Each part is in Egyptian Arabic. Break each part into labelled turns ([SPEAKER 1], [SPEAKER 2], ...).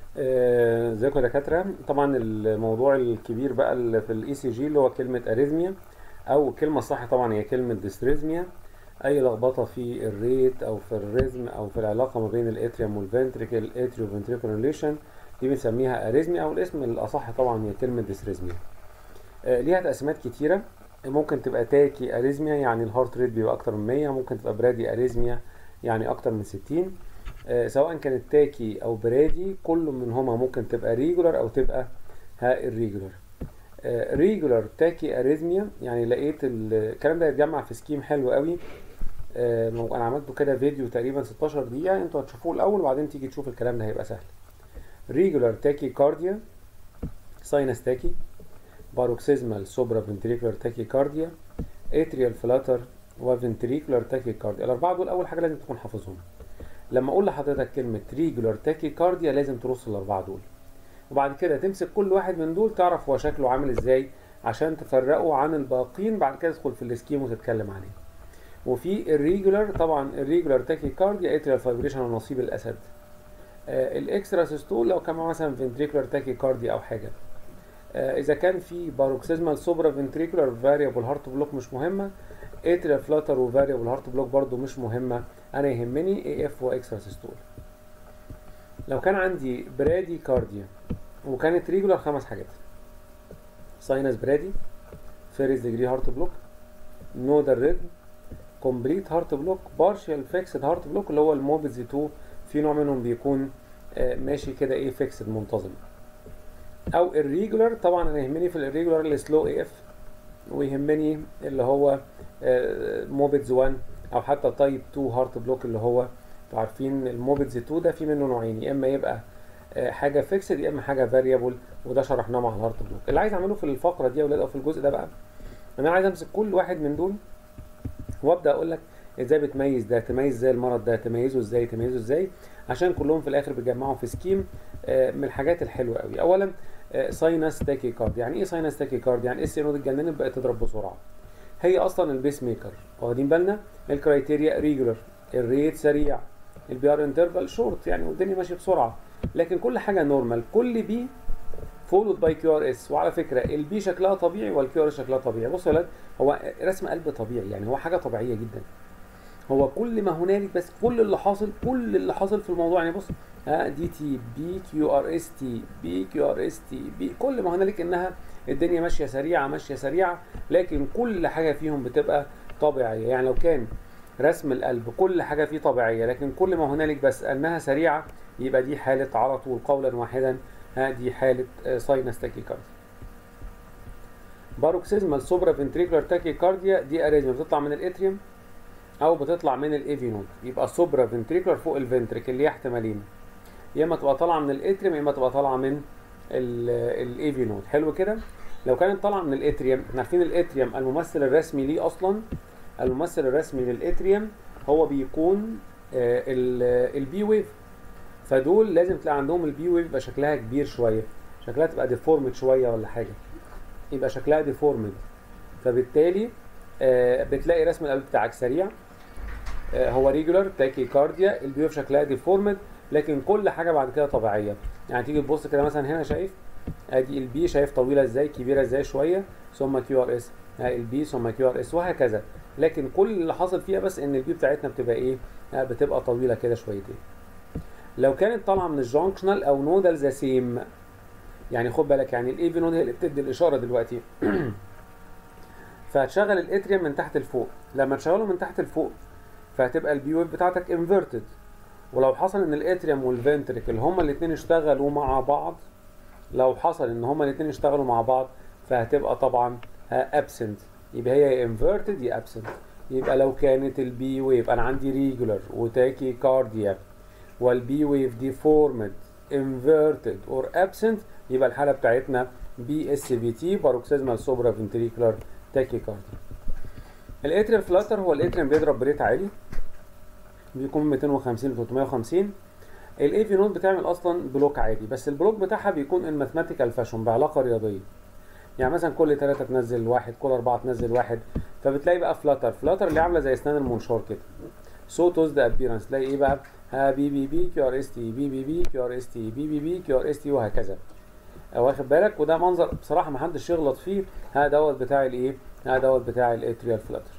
[SPEAKER 1] آه، ازيكم يا دكاتره طبعا الموضوع الكبير بقى اللي في الاي سي جي اللي هو كلمه اريزميا او الكلمه الصح طبعا هي كلمه ديستريزميا اي لخبطه في الريت او في الريزم او في العلاقه ما بين الاتريوم والفنتريكل اتريو فنتريكل ريليشن دي بنسميها اريزميا او الاسم الاصح طبعا هي كلمه ديستريزميا آه، ليها تقسيمات كتيره ممكن تبقى تاكي اريزميا يعني الهارت ريت بيبقى اكتر من 100 ممكن تبقى برادي اريزميا يعني اكتر من 60 آه، سواء كانت تاكي او برادي كل منهما ممكن تبقى ريجولار او تبقى ها الريجولار ريجولار تاكي اريزميا يعني لقيت ال- الكلام ده يتجمع في سكيم حلو قوي آه، مو- انا عملته كده فيديو تقريبا 16 دقيقه انتوا هتشوفوه الاول وبعدين تيجي تشوف الكلام ده هيبقى سهل ريجولار تاكي كارديا ساينس تاكي باروكسيزمال سوبرا فنتريكولار تاكي كارديا اتريال فلاتر وفنتريكولار تاكي كارديا الاربعه دول اول حاجه لازم تكون حافظهم لما اقول لحضرتك كلمه ريجولار تاكي كارديا لازم ترص الاربعه دول وبعد كده تمسك كل واحد من دول تعرف هو شكله عامل ازاي عشان تفرقه عن الباقيين بعد كده تدخل في السكيم وتتكلم عليه وفي الريجولار طبعا الريجولار تاكي كارديا اتريال فايبريشن ونصيب الاسد آه الاكسترا سيستول لو كان معاه مثلا فنتريكولار تاكي كارديا او حاجه آه اذا كان في باروكسيزمال سوبرا فنتريكولار فاريبل هارت بلوك مش مهمه اتريال فلاتر وفاريبل هارت بلوك برضو مش مهمه انا يهمني اي اف واكسترا سيستول لو كان عندي برادي كارديا وكانت ريجولار خمس حاجات ساينس برادي فيريز ديجري هارت بلوك نودال ريدم كومبليت هارت بلوك بارشال فيكسد هارت بلوك اللي هو الموبيز 2 في نوع منهم بيكون آه، ماشي كده ايه فيكسد منتظم او الريجولار طبعا انا يهمني في الريجولار السلو اي اف ويهمني اللي هو موبيدز 1 او حتى تايب 2 هارت بلوك اللي هو انتوا عارفين الموبيدز 2 ده في منه نوعين يا اما يبقى آه، حاجه فيكسد يا اما حاجه فاريبل وده شرحناه مع الهارت بلوك اللي عايز اعمله في الفقره دي يا اولاد او في الجزء ده بقى انا عايز امسك كل واحد من دول وابدا اقول لك ازاي بتميز ده تميز ازاي المرض ده تميزه ازاي تميزه ازاي عشان كلهم في الاخر بيجمعوا في سكيم آه، من الحاجات الحلوه قوي اولا ساينس تاكي كارد يعني ايه ساينس تاكي كارد يعني اس نود اتجننت بقت تضرب بسرعه هي اصلا البيس ميكر واخدين بالنا الكرايتيريا ريجولار الريت سريع البي ار انترفال شورت يعني والدنيا ماشيه بسرعه لكن كل حاجه نورمال كل بي فولود باي كيو ار اس وعلى فكره البي شكلها طبيعي والكيو ار شكلها طبيعي بصوا يا ولاد هو رسم قلب طبيعي يعني هو حاجه طبيعيه جدا هو كل ما هنالك بس كل اللي حاصل كل اللي حاصل في الموضوع يعني بص ها دي تي بي كيو ار اس تي بي كيو ار اس تي بي كل ما هنالك انها الدنيا ماشيه سريعه ماشيه سريعه لكن كل حاجه فيهم بتبقى طبيعيه يعني لو كان رسم القلب كل حاجه فيه طبيعيه لكن كل ما هنالك بس انها سريعه يبقى دي حاله على طول قولا واحدا ها دي حاله ساينس تاكيكارديا باروكسيزمال سوبرا فنتريكولار تاكيكارديا دي اريزما بتطلع من الاتريوم او بتطلع من الايفي نود يبقى سوبرا فنتريكولار فوق الفنتريكل ليها احتمالين يا اما تبقى طالعه من الاتريوم يا اما تبقى طالعه من الايفي نود حلو كده لو كانت طالعه من الاتريوم احنا عارفين الاتريوم الممثل الرسمي ليه اصلا الممثل الرسمي للاتريوم هو بيكون البي ويف فدول لازم تلاقي عندهم البي ويف يبقى شكلها كبير شويه شكلها تبقى ديفورمد شويه ولا حاجه يبقى شكلها ديفورمد فبالتالي آه، بتلاقي رسم القلب بتاعك سريع آه، هو ريجولار تاكي كارديا البي ويف شكلها ديفورمد لكن كل حاجه بعد كده طبيعيه يعني تيجي تبص كده مثلا هنا شايف ادي البي شايف طويله ازاي كبيره ازاي شويه ثم كيو ار اس البي ثم كيو ار اس وهكذا لكن كل اللي حاصل فيها بس ان البي بتاعتنا بتبقى ايه آه، بتبقى طويله كده شويتين لو كانت طالعه من الجانكشنال او نودال ذا سيم يعني خد بالك يعني الايفي نود هي اللي بتدي الاشاره دلوقتي فهتشغل الاتريوم من تحت لفوق لما تشغله من تحت لفوق فهتبقى البي ويف بتاعتك انفيرتد ولو حصل ان الاتريوم والفنتريكل هما الاثنين اشتغلوا مع بعض لو حصل ان هما الاثنين اشتغلوا مع بعض فهتبقى طبعا ابسنت يبقى هي يا انفيرتد يا ابسنت يبقى لو كانت البي ويف انا عندي ريجولار وتاكي كارديا والبي ويف ديفورمد انفيرتد اور ابسنت يبقى الحاله بتاعتنا بي اس بي تي باروكسيزمال سوبرا فنتريكولار تاكيكارديا الاتريال فلاتر هو الاتريم بيضرب بريت عالي بيكون 250 ل 350 الايفي نود بتعمل اصلا بلوك عادي بس البلوك بتاعها بيكون الماثماتيكال فاشون بعلاقه رياضيه يعني مثلا كل ثلاثة تنزل واحد كل أربعة تنزل واحد فبتلاقي بقى فلاتر فلاتر اللي عاملة زي أسنان المنشار كده سو توز ذا ابيرنس تلاقي ايه بقى ها بي بي بي كيو ار اس تي بي بي بي كيو ار اس تي بي بي بي كيو ار اس تي وهكذا واخد بالك وده منظر بصراحه ما حدش يغلط فيه ها دوت بتاع الايه ها دوت بتاع الاتريال فلاتر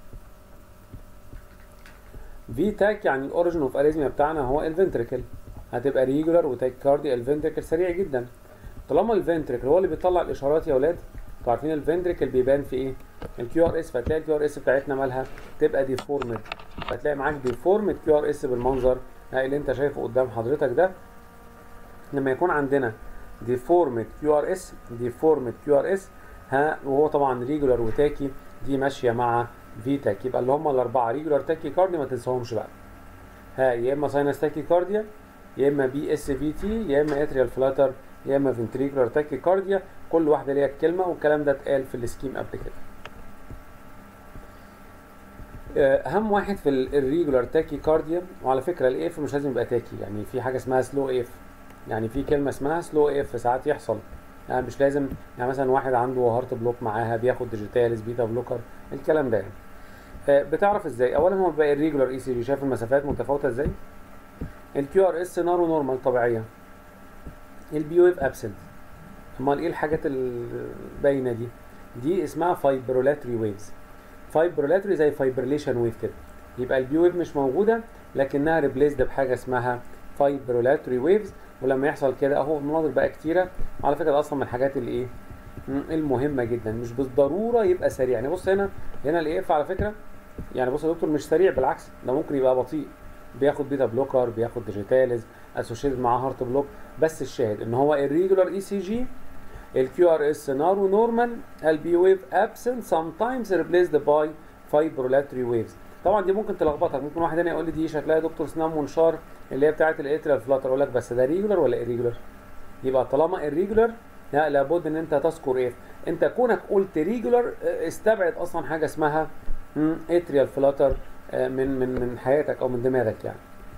[SPEAKER 1] في تاك يعني الاوريجن اوف اريزميا بتاعنا هو الفنتريكل هتبقى ريجولار وتاك كاردي الفنتريكل سريع جدا طالما الفنتريكل هو اللي بيطلع الاشارات يا اولاد انتوا عارفين الفنتريكل بيبان في ايه الكيو ار اس فتلاقي الكيو ار اس بتاعتنا مالها تبقى ديفورمد فتلاقي معاك ديفورمد كيو ار اس بالمنظر اللي انت شايفه قدام حضرتك ده لما يكون عندنا ديفورمد كيو ار اس ديفورمد كيو ار اس ها وهو طبعا ريجولار وتاكي دي ماشيه مع في تاك يبقى اللي هم الاربعه ريجولار تاكي كارديا ما تنساهمش بقى ها يا اما ساينس تاكي كارديا يا اما بي اس في تي يا اما اتريال فلاتر يا اما فنتريكولار تاكي كارديا كل واحده ليها كلمه والكلام ده اتقال في السكيم قبل كده اهم واحد في الريجولار تاكي كارديا وعلى فكره الاف مش لازم يبقى تاكي يعني في حاجه اسمها سلو اف يعني في كلمه اسمها سلو اف ساعات يحصل يعني مش لازم يعني مثلا واحد عنده هارت بلوك معاها بياخد ديجيتاليز بيتا بلوكر الكلام ده يعني. آه بتعرف ازاي اولا هو بيبقى الريجولار اي سي جي شايف المسافات متفاوته ازاي الكيو ار اس نارو نورمال طبيعيه البي ويف ابسنت امال ايه الحاجات الباينه دي دي اسمها فايبرولاتري ويفز فايبرولاتري زي فايبرليشن ويف كده يبقى البي ويف مش موجوده لكنها ريبليسد بحاجه اسمها فايبرولاتري ويفز ولما يحصل كده اهو المناظر بقى كتيره على فكره ده اصلا من الحاجات اللي ايه المهمه جدا مش بالضروره يبقى سريع يعني بص هنا هنا الاف على فكره يعني بص يا دكتور مش سريع بالعكس ده ممكن يبقى بطيء بياخد بيتا بلوكر بياخد ديجيتاليز اسوشيتد معاه هارت بلوك بس الشاهد ان هو الريجولار اي سي جي الكيو ار اس نارو نورمال البي ويف ابسنت سام تايمز ريبليسد باي فايبرولاتري ويفز طبعا دي ممكن تلخبطك ممكن واحد هنا يقول لي دي شكلها دكتور سنام منشار اللي هي بتاعه الاتريال فلاتر اقول لك بس ده ريجولار ولا ايريجولار يبقى طالما الريجولار لا لابد ان انت تذكر ايه انت كونك قلت ريجولار استبعد اصلا حاجه اسمها اتريال فلاتر من من من حياتك او من دماغك يعني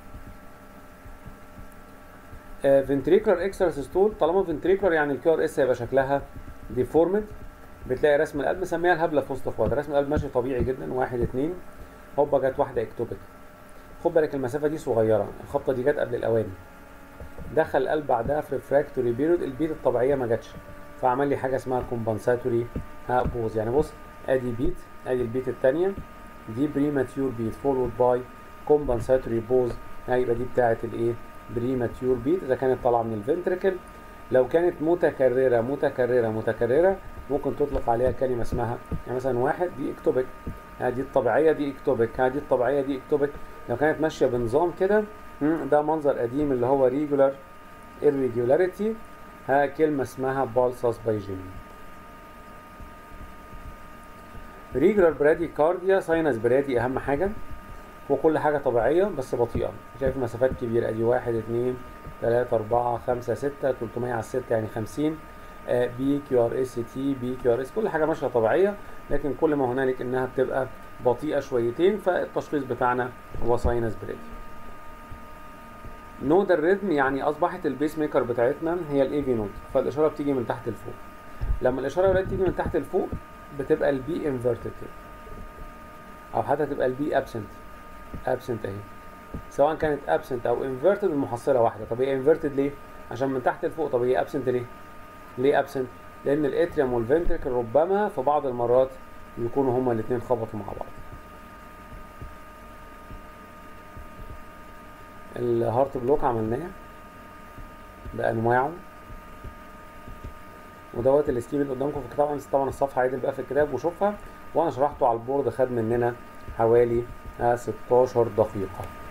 [SPEAKER 1] فنتريكولار اكسترا سيستول طالما فنتريكولار يعني الكيو ار اس هيبقى شكلها ديفورمد بتلاقي رسم القلب مسميها الهبله في وسط اخواتها رسم القلب ماشي طبيعي جدا واحد اتنين هوبا جت واحده اكتوبيك خد بالك المسافه دي صغيره الخبطه دي جت قبل الاوان دخل القلب بعدها في ريفراكتوري بيريود البيت الطبيعيه ما جاتش فعمل لي حاجه اسمها كومبنساتوري بوز يعني بص ادي بيت ادي البيت الثانيه دي بريماتيور بيت فولود باي كومبنساتوري بوز يبقى دي بتاعه الايه بريماتيور بيت اذا كانت طالعه من الفنتريكل لو كانت متكرره متكرره متكرره ممكن تطلق عليها كلمه اسمها يعني مثلا واحد دي اكتوبيك دي الطبيعيه دي اكتوبيك دي الطبيعيه دي اكتوبيك لو كانت ماشيه بنظام كده ده منظر قديم اللي هو ريجولار irregularity ها كلمه اسمها بالساس بايجين ريجولار برادي كارديا ساينس برادي اهم حاجه وكل حاجه طبيعيه بس بطيئه شايف مسافات كبيره ادي واحد اتنين تلاتة أربعة خمسة ستة تلتمية على الستة يعني خمسين بي كيو ار اس تي بي كيو ار اس كل حاجة ماشية طبيعية لكن كل ما هنالك انها بتبقى بطيئة شويتين فالتشخيص بتاعنا هو ساينس بريدي نود الريتم يعني اصبحت البيس ميكر بتاعتنا هي الاي في نود فالاشاره بتيجي من تحت لفوق لما الاشاره ولاد تيجي من تحت لفوق بتبقى البي انفيرتد او حتى تبقى البي ابسنت ابسنت اهي سواء كانت ابسنت او انفيرتد المحصله واحده طب هي انفيرتد ليه عشان من تحت لفوق طب هي ابسنت ليه ليه ابسنت لان الاتريوم والفنتركل ربما في بعض المرات يكونوا هما الاثنين خبطوا مع بعض الهارت بلوك عملناه بانواعه ودوت السكيم اللي قدامكم في الكتاب طبعا الصفحه عادل بقى في الكتاب وشوفها وانا شرحته على البورد خد مننا حوالي 16 دقيقه